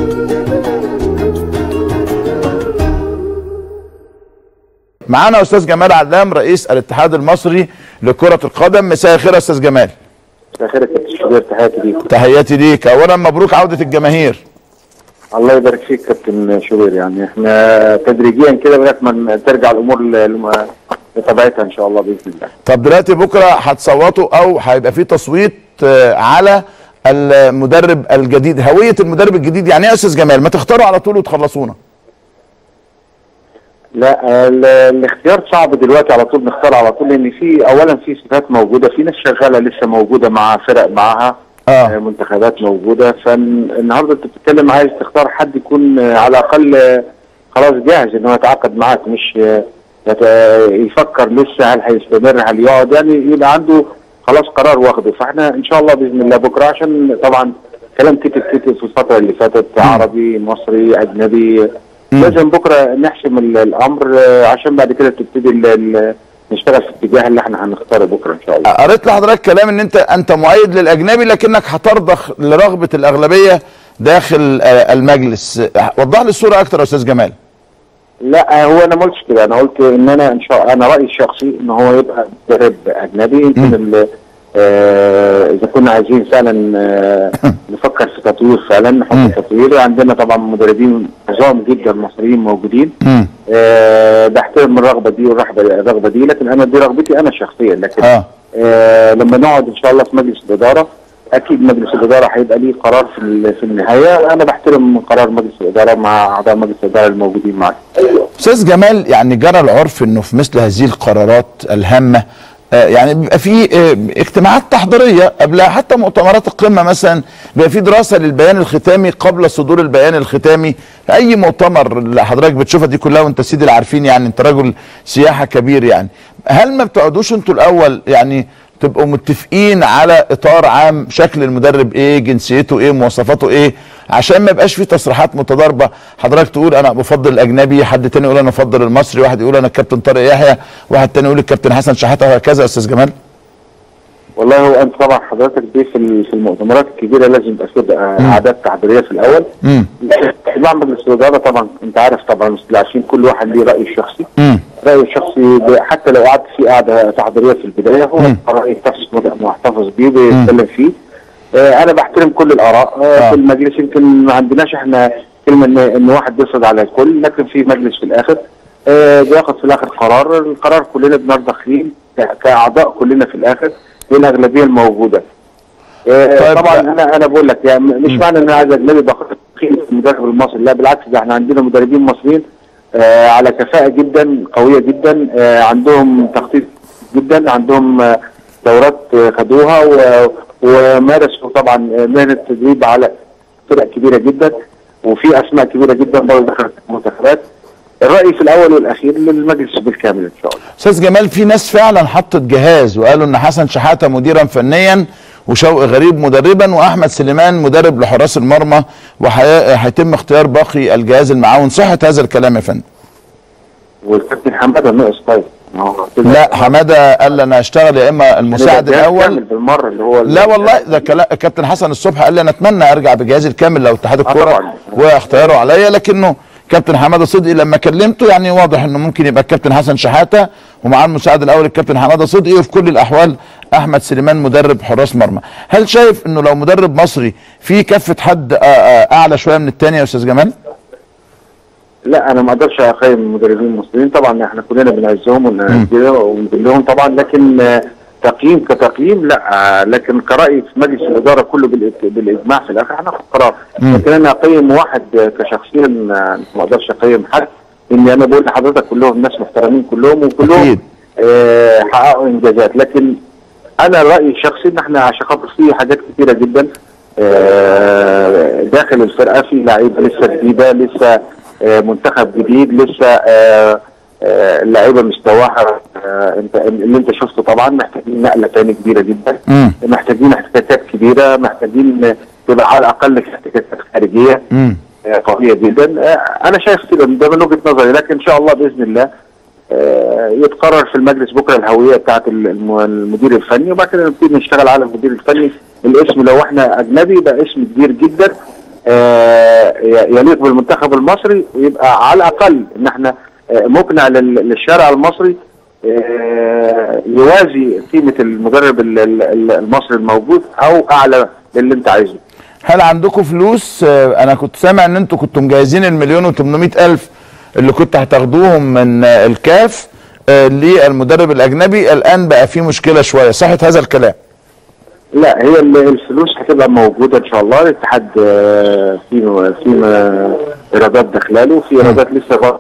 معانا استاذ جمال علام رئيس الاتحاد المصري لكره القدم مساء الخير يا استاذ جمال مساء الخير يا كابتن شوبير تحياتي ليك تحياتي ليك اولا مبروك عوده الجماهير الله يبارك فيك كابتن شوبير يعني احنا تدريجيا كده لغايه ما ترجع الامور ل- لطبيعتها ان شاء الله باذن الله طب دلوقتي بكره هتصوتوا او هيبقى في تصويت آه، على المدرب الجديد هويه المدرب الجديد يعني ايه يا استاذ جمال ما تختاروا على طول وتخلصونا لا ال- الاختيار صعب دلوقتي على طول نختار على طول لان في اولا في صفات موجوده في ناس شغاله لسه موجوده مع فرق معاها آه. آه، منتخبات موجوده فالنهارده انت بتتكلم عايز تختار حد يكون آه، على الاقل آه، خلاص جاهز انه يتعاقد معاك مش آه، يت- يفكر لسه هل هيستمر هل يقعد يعني يبقى عنده خلاص قرار واخده فاحنا ان شاء الله باذن الله بكره عشان طبعا كلام كتب كتب في الفتره اللي فاتت عربي مصري اجنبي لازم بكره نحسم ال- الامر آه، عشان بعد كده تبتدي ال- ال- نشتغل في الاتجاه اللي احنا هنختاره بكره ان شاء الله قريت لحضرتك كلام ان انت انت مؤيد للاجنبي لكنك هترضخ لرغبه الاغلبيه داخل آه، المجلس آه، وضح لي الصوره اكتر يا استاذ جمال لا هو انا ما قلتش كده انا قلت ان انا ان شاء انا رايي الشخصي ان هو يبقى مدرب اجنبي يمكن ال- آه، اذا كنا عايزين فعلا آه، نفكر في تطوير فعلا نحط تطوير عندنا طبعا مدربين عظام جدا مصريين موجودين مم. آه، بحترم الرغبه دي والرغبه الرغبه دي لكن انا دي رغبتي انا شخصيا لكن اه آه لما نقعد ان شاء الله في مجلس الاداره اكيد مجلس الاداره هيبقى ليه قرار في ال- في النهايه انا بحترم قرار مجلس الاداره مع اعضاء مجلس الاداره الموجودين معي استاذ جمال يعني جرى العرف انه في مثل هذه القرارات الهامه آه، يعني بيبقى في آه، اجتماعات تحضيريه قبلها حتى مؤتمرات القمه مثلا بيبقى في دراسه للبيان الختامي قبل صدور البيان الختامي في اي مؤتمر اللي حضرتك بتشوفها دي كلها وانت سيدي العارفين يعني انت رجل سياحه كبير يعني هل ما بتقعدوش انتوا الاول يعني تبقوا متفقين على اطار عام شكل المدرب ايه جنسيته ايه مواصفاته ايه عشان ما يبقاش في تصريحات متضاربه حضرتك تقول انا بفضل الاجنبي حد تاني يقول انا بفضل المصري واحد يقول انا الكابتن طارق يحيى واحد تاني يقول الكابتن حسن شحاته وهكذا يا استاذ جمال والله هو انت طبعا حضرتك دي في ال- في المؤتمرات الكبيره لازم يبقى في بقى اعداد تحضيريه في الاول امم اجتماع مجلس الاداره طبعا انت عارف طبعا مش عارفين كل واحد ليه رايه الشخصي امم رايه الشخصي ب- حتى لو قعدت في قعده تحضيريه في البدايه هو راي شخص محتفظ بيه بيتكلم فيه آه انا بحترم كل الاراء آه آه. في المجلس يمكن ما عندناش احنا كلمه ان ان واحد بيصعد على الكل لكن في مجلس في الاخر آه بياخد في الاخر قرار القرار كلنا بنرضخ فيه ك- كاعضاء كلنا في الاخر بالاغلبيه الموجوده آه طيب. طبعا انا انا بقول لك يعني مش معنى ان انا عايز اجنبي باخد قيمه المدرب المصري لا بالعكس ده احنا عندنا مدربين مصريين آه على كفاءه جدا قويه جدا آه عندهم تخطيط جدا عندهم آه دورات آه خدوها و- ومارسوا طبعا آه، مهنه التدريب على فرق كبيره جدا وفي اسماء كبيره جدا برضه دخلت المنتخبات الراي في الاول والاخير للمجلس بالكامل ان شاء الله استاذ جمال في ناس فعلا حطت جهاز وقالوا ان حسن شحاته مديرا فنيا وشوقي غريب مدربا واحمد سليمان مدرب لحراس المرمى وهيتم اختيار باقي الجهاز المعاون صحه هذا الكلام يا فندم والكابتن حماده ناقص طيب ما هو كده- لا حماده قال انا اشتغل يا اما المساعد ده كامل الاول بالمره اللي هو لا والله ده كلا- كابتن حسن الصبح قال لي انا اتمنى ارجع بجهازي الكامل لو اتحاد الكوره طبعاً. واختياره عليا لكنه كابتن حماده صدقي لما كلمته يعني واضح انه ممكن يبقى الكابتن حسن شحاته ومعاه المساعد الاول الكابتن حماده صدقي وفي كل الاحوال احمد سليمان مدرب حراس مرمى هل شايف انه لو مدرب مصري في كفه حد آه، آه، اعلى شويه من الثاني يا استاذ جمال لا انا ما اقدرش اقيم المدربين المصريين طبعا احنا كلنا بنعزهم ونقدرهم ونقول طبعا لكن آه، تقييم كتقييم لا آه، لكن كراي في مجلس الاداره كله بالإج- بالاجماع في الاخر هناخد قرار لكن انا اقيم واحد آه، كشخصيا آه، ما اقدرش اقيم حد لان انا بقول لحضرتك كلهم ناس محترمين كلهم وكلهم أكيد. آه، حققوا انجازات لكن انا رايي الشخصي ان احنا عشان خاطر في حاجات كتيره جدا آه، داخل الفرقه في لعيبه لسه جديده لسه آه، منتخب جديد لسه آه، آه، اللعيبه مستواها آه، انت اللي انت شفته طبعا محتاجين نقله تاني كبيره جدا مم. محتاجين احتكاكات كبيره محتاجين تبقى على الاقل احتكاكات خارجيه امم آه، قويه جدا آه، انا شايف كده ده من وجهه نظري لكن ان شاء الله باذن الله آه، يتقرر في المجلس بكره الهويه بتاعت الم- المدير الفني وبعد كده نبتدي نشتغل على المدير الفني الاسم لو احنا اجنبي يبقى اسم كبير جدا آه، ي- يليق بالمنتخب المصري ويبقى على الاقل ان احنا آه، مقنع لل- للشارع المصري آه، يوازي قيمه المدرب ال- ال- ال- المصري الموجود او اعلى للي انت عايزه هل عندكم فلوس آه، انا كنت سامع ان انتوا كنتوا مجهزين المليون و800 الف اللي كنت هتاخدوهم من آه، الكاف آه، للمدرب الاجنبي الان بقى في مشكله شويه صحه هذا الكلام لا هي ال- الفلوس هتبقى موجوده ان شاء الله الاتحاد آه، في في آه، ايرادات داخلاله وفي ايرادات لسه غ-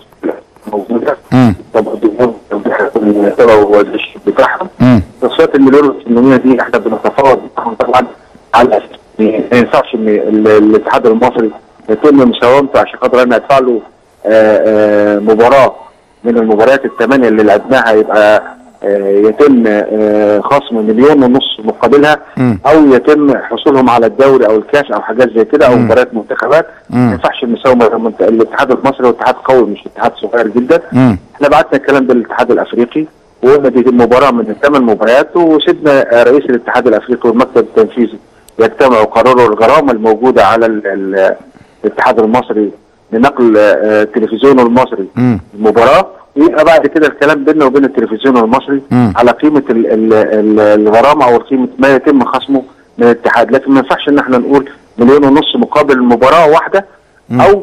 موجوده مم. طبعا الدكتور هيكون هو الشيء بتاعها مم. تصفيات المليون و800 دي احنا بنتفاوض معاهم طبعا على أساس إن ما ينفعش ان ال- الاتحاد المصري يتم مساومته عشان خاطر انا ادفع له آه، آه، مباراه من المباريات الثمانيه اللي لعبناها يبقى آه، يتم آه، خصم مليون ونص مقابلها مم. او يتم حصولهم على الدوري او الكاس او حاجات زي كده او مباريات منتخبات مم. ما ينفعش المساومه المنت- الاتحاد المصري هو اتحاد قوي مش اتحاد صغير جدا مم. احنا بعتنا الكلام ده للاتحاد الافريقي وقلنا دي مباراه من الثمان مباريات وسيبنا آه، رئيس الاتحاد الافريقي والمكتب التنفيذي يجتمعوا ويقرروا الغرامه الموجوده على ال- ال- الاتحاد المصري لنقل آه، التلفزيون المصري مم. المباراه ويبقى بعد كده الكلام بيننا وبين التلفزيون المصري مم. على قيمه ال- ال- ال- الغرامه او قيمه ما يتم خصمه من الاتحاد لكن ما ينفعش ان احنا نقول مليون ونص مقابل مباراه واحده او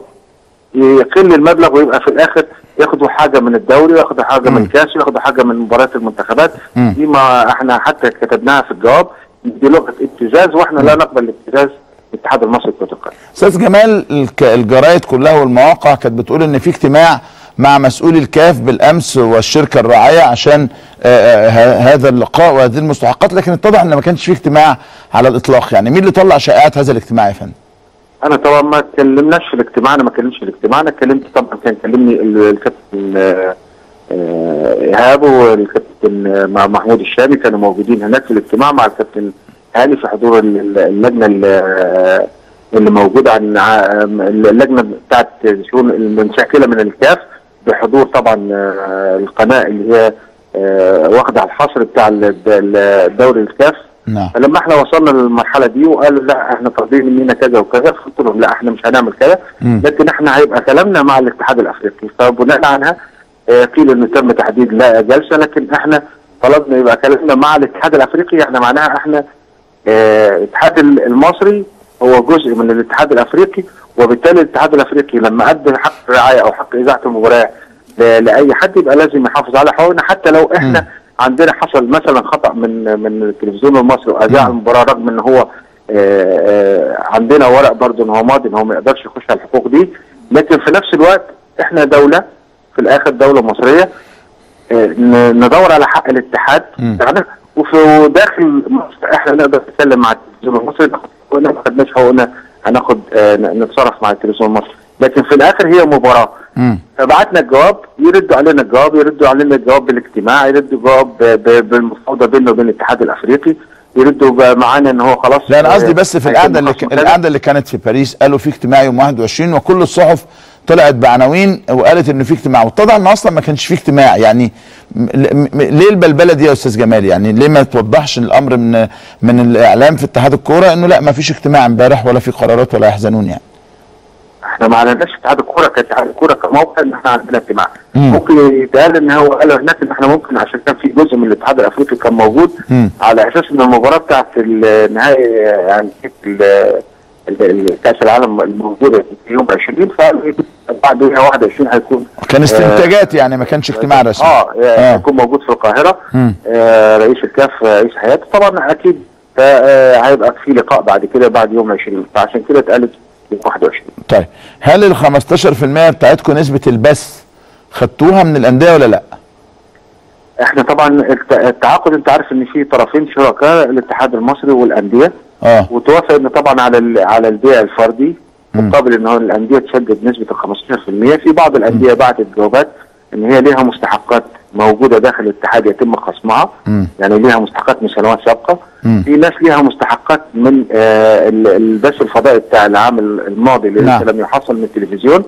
يقل المبلغ ويبقى في الاخر ياخدوا حاجه من الدوري وياخدوا حاجه من الكاس وياخدوا حاجه من مباريات المنتخبات مم. دي ما احنا حتى كتبناها في الجواب دي لغه ابتزاز واحنا لا نقبل الابتزاز الاتحاد المصري لكره القدم استاذ جمال الك- الجرايد كلها والمواقع كانت بتقول ان في اجتماع مع مسؤولي الكاف بالامس والشركه الراعيه عشان آه، آه، ه- هذا اللقاء وهذه المستحقات لكن اتضح ان ما كانش في اجتماع على الاطلاق يعني مين اللي طلع شائعات هذا الاجتماع يا فندم؟ انا طبعا ما اتكلمناش في الاجتماع انا ما اتكلمش في الاجتماع انا اتكلمت طبعا كان كلمني ال- الكابتن آه، آه، ايهاب والكابتن آه، مع محمود الشامي كانوا موجودين هناك في الاجتماع مع الكابتن هاني في حضور ال- ال- اللجنه ال- آه، اللي موجوده عن ع- اللجنه بتاعت شؤون المنشكله من الكاف بحضور طبعا آه، القناه اللي هي آه، واخده على الحصر بتاع ال- ال- الدوري الكاف نعم فلما احنا وصلنا للمرحله دي وقالوا لا احنا طالبين مننا كذا وكذا قلت لهم لا احنا مش هنعمل كذا مم. لكن احنا هيبقى كلامنا مع الاتحاد الافريقي فبناء عنها آه، قيل انه تم تحديد لا جلسه لكن احنا طلبنا يبقى كلامنا مع الاتحاد الافريقي احنا معناها احنا آه، الاتحاد ال- المصري هو جزء من الاتحاد الافريقي وبالتالي الاتحاد الافريقي لما ادى حق رعايه او حق اذاعه المباراه ل- لاي حد يبقى لازم يحافظ على حقوقنا حتى لو احنا عندنا حصل مثلا خطا من من التلفزيون المصري واذاع المباراه رغم ان هو آه، آه، عندنا ورق برضه ان هو ماضي ان هو ما يقدرش يخش على الحقوق دي لكن في نفس الوقت احنا دوله في الاخر دوله مصريه آه، ن- ندور على حق الاتحاد مم. بتاعنا وفي داخل مصر احنا نقدر نتكلم مع التلفزيون المصري ناخد حقوقنا ما خدناش حقوقنا هناخد آه، ن- نتصرف مع التلفزيون المصري لكن في الاخر هي مباراه مم. فبعتنا الجواب يردوا علينا الجواب يردوا علينا الجواب بالاجتماع يردوا جواب ب- ب- بالمفاوضه بيننا وبين الاتحاد الافريقي يردوا بقى معانا ان هو خلاص لا انا قصدي آه، بس في هيتم القعده اللي خصم ك- كذا. القعده اللي كانت في باريس قالوا في اجتماع يوم 21 وكل الصحف طلعت بعناوين وقالت انه في اجتماع واتضح ان اصلا ما كانش في اجتماع يعني م- م- م- ليه البلبله دي يا استاذ جمال يعني ليه ما توضحش الامر من من الاعلام في اتحاد الكوره انه لا ما فيش اجتماع امبارح ولا في قرارات ولا يحزنون يعني احنا ما اعلناش اتحاد الكوره كاتحاد الكوره كموقع ان احنا عندنا اجتماع مم. ممكن يتقال ان هو قالوا هناك ان احنا ممكن عشان كان في جزء من الاتحاد الافريقي كان موجود مم. على اساس ان المباراه بتاعت النهائي يعني ال- ال- ال- كاس العالم الموجوده في يوم 20 فبعد يوم 21 هيكون كان استنتاجات يعني ما كانش اجتماع رسمي اه, آه. هيكون موجود في القاهره مم. آه رئيس الكاف آه، رئيس حياته طبعا اكيد آه هيبقى في لقاء بعد كده بعد يوم 20 فعشان كده اتقالت يوم 21 طيب هل ال 15% بتاعتكم نسبه البث خدتوها من الانديه ولا لا؟ احنا طبعا الت- التعاقد انت عارف ان في طرفين شركاء الاتحاد المصري والانديه اه وتوافق ان طبعا على ال- على البيع الفردي مم. مقابل ان هو الانديه تسدد نسبه ال 15% في بعض الانديه بعتت جوابات ان هي ليها مستحقات موجوده داخل الاتحاد يتم خصمها مم. يعني ليها مستحقات من سنوات سابقه مم. في ناس ليها مستحقات من آه ال- البث الفضائي بتاع العام الماضي اللي نعم. لسه لم يحصل من التلفزيون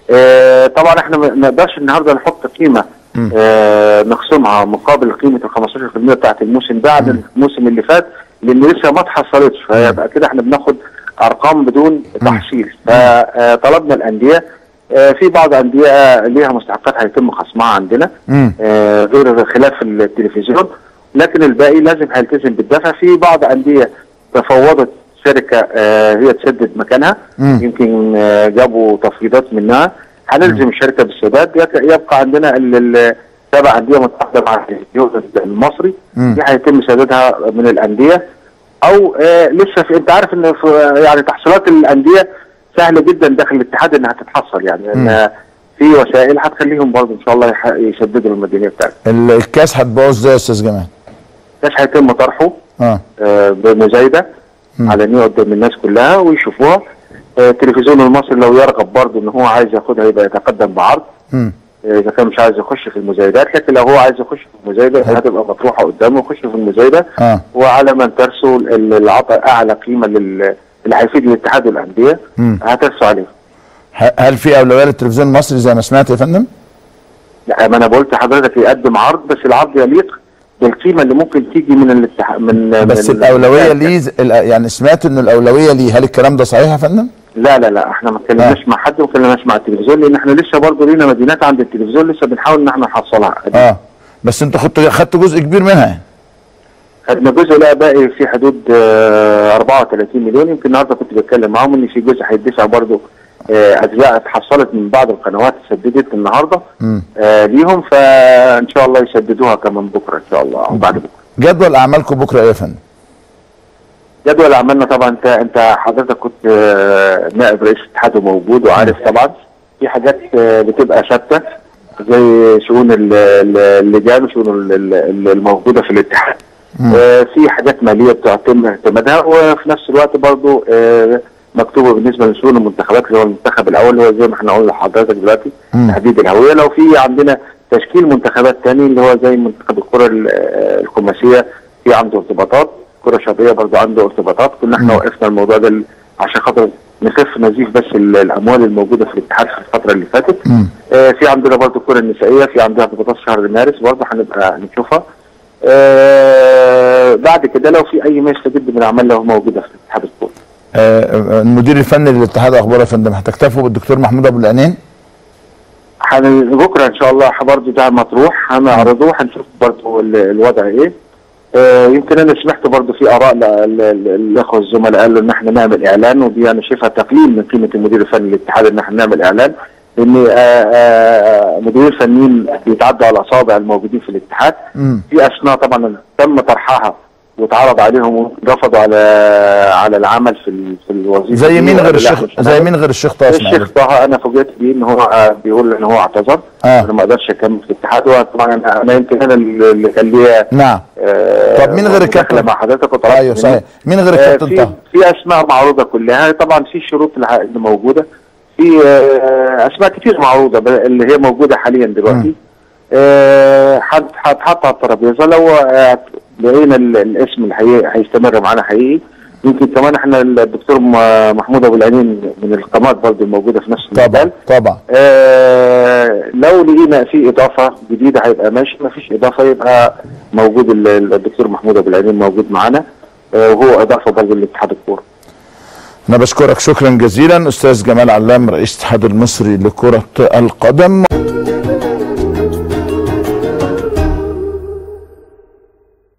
آه طبعا احنا ما نقدرش النهارده نحط قيمه مم. آه نخصمها مقابل قيمه ال 15% بتاعت الموسم ده عن الموسم اللي فات لان لسه ما اتحصلتش فيبقى كده احنا بناخد ارقام بدون تحصيل فطلبنا الانديه آه، في بعض انديه ليها مستحقات هيتم خصمها عندنا مم. آه، غير خلاف التلفزيون لكن الباقي لازم هيلتزم بالدفع في بعض انديه تفوضت شركه آه، هي تسدد مكانها مم. يمكن آه، جابوا تفويضات منها هنلزم الشركه بالسداد يك- يبقى عندنا ال- ال- سبع انديه متحده مع التلفزيون المصري مم. دي هيتم سدادها من الانديه او آه لسه في انت عارف ان في يعني تحصيلات الانديه سهله جدا داخل الاتحاد انها تتحصل يعني ان في وسائل هتخليهم برضه ان شاء الله يح- يسددوا المديونيه بتاعتهم. الكاس هتبوظ ازاي يا استاذ جمال؟ مش هيتم طرحه اه آه بمزايده علنيه قدام الناس كلها ويشوفوها آه التلفزيون المصري لو يرغب برضه ان هو عايز ياخدها يبقى يتقدم بعرض مم. آه، اذا كان مش عايز يخش في المزايدات لكن لو هو عايز يخش في المزايده هتبقى مطروحه قدامه يخش في المزايده اه وعلى من ترسو ال- العطاء اعلى قيمه لل اللي هيفيد الاتحاد والانديه مم. هترسو عليه. ه- هل في اولويه للتلفزيون المصري زي ما سمعت يا فندم؟ لا ما انا قلت لحضرتك يقدم عرض بس العرض يليق بالقيمه اللي ممكن تيجي من الاتحاد من بس من الاولويه الاتحاد. ليه ز- الأ- يعني سمعت ان الاولويه ليه هل الكلام ده صحيح يا فندم؟ لا لا لا احنا ما اتكلمناش مع حد وما اتكلمناش مع التلفزيون لان احنا لسه برضه لينا مدينات عند التلفزيون لسه بنحاول ان احنا نحصلها. اه بس انتوا خدتوا خدتوا جزء كبير منها يعني. خدنا جزء لا باقي في حدود آه، 34 مليون يمكن النهارده كنت بتكلم معاهم ان في جزء هيدفع برضه آه، اجزاء اتحصلت من بعض القنوات سددت النهارده مم. آه، ليهم فان شاء الله يسددوها كمان بكره ان شاء الله او بعد بكره. جدول اعمالكم بكره ايه يا فندم؟ جدول عملنا طبعا انت انت حضرتك كنت آه، نائب رئيس الاتحاد وموجود وعارف طبعا في حاجات آه، بتبقى ثابته زي شؤون ال- ال- اللجان وشؤون ال- ال- الموجوده في الاتحاد آه، في حاجات ماليه بتتم اعتمادها وفي نفس الوقت برضو آه، مكتوبه بالنسبه لشؤون المنتخبات اللي هو المنتخب الاول اللي هو زي ما احنا قلنا لحضرتك دلوقتي مم. تحديد الهويه لو في عندنا تشكيل منتخبات تاني اللي هو زي منتخب الكره ال- آه، الخماسيه في عنده ارتباطات الكره الشعبيه برضو عنده ارتباطات كنا احنا مم. وقفنا الموضوع ده ال- عشان خاطر نخف نزيف بس ال- الاموال الموجوده في الاتحاد في الفتره اللي فاتت مم. آه، في عندنا برضو الكره النسائيه في عندنا ارتباطات شهر مارس برضو هنبقى نشوفها آه، بعد كده لو في اي ما يستجد من الاعمال لو موجوده في اتحاد الكوره آه، آه، المدير الفني للاتحاد اخبار يا فندم هتكتفوا بالدكتور محمود ابو العنين؟ هن- بكره ان شاء الله برضه ده مطروح هنعرضه هنشوف برضه ال- الوضع ايه آه، يمكن انا سمعت برضه في اراء ل- ل- ل- الاخوه الزملاء قالوا ان احنا نعمل اعلان ودي انا شايفها تقليل من قيمه المدير الفني للاتحاد ان احنا نعمل اعلان لان آه، آه، مديرين فنيين بيتعدوا على الاصابع الموجودين في الاتحاد مم. في اسماء طبعا تم طرحها واتعرض عليهم رفضوا على على العمل في ال- في الوظيفه زي دي مين غير وقالوا لا الشيخ مش زي هنعمل. مين غير الشيخ طه اسماعيل؟ الشيخ طه انا فوجئت بيه ان هو آه، بيقول ان هو اعتذر آه. انا ما اقدرش اكمل في الاتحاد وطبعا انا أنا يمكن انا اللي كان ليا نعم آه، طب مين غير الكابتن؟ مداخلة مع حضرتك وطلبت ايوه منه. صحيح مين غير آه، الكابتن في طه؟ في اسماء معروضه كلها طبعا في شروط الع- اللي موجوده في آه، اسماء كتير معروضه ب- اللي هي موجوده حاليا دلوقتي آه، هت- هتحط على الترابيزه لو آه، لقينا ال- الاسم اللي هي- هيستمر معانا حقيقي يمكن كمان احنا الدكتور م- محمود ابو العنين من القامات برضه الموجوده في نفس طبعا المجال طبعا آه لو لقينا في اضافه جديده هيبقى ماشي ما فيش اضافه يبقى موجود ال- ال- الدكتور محمود ابو العينين موجود معانا آه وهو اضافه برضه لاتحاد الكوره انا بشكرك شكرا جزيلا استاذ جمال علام رئيس الاتحاد المصري لكره القدم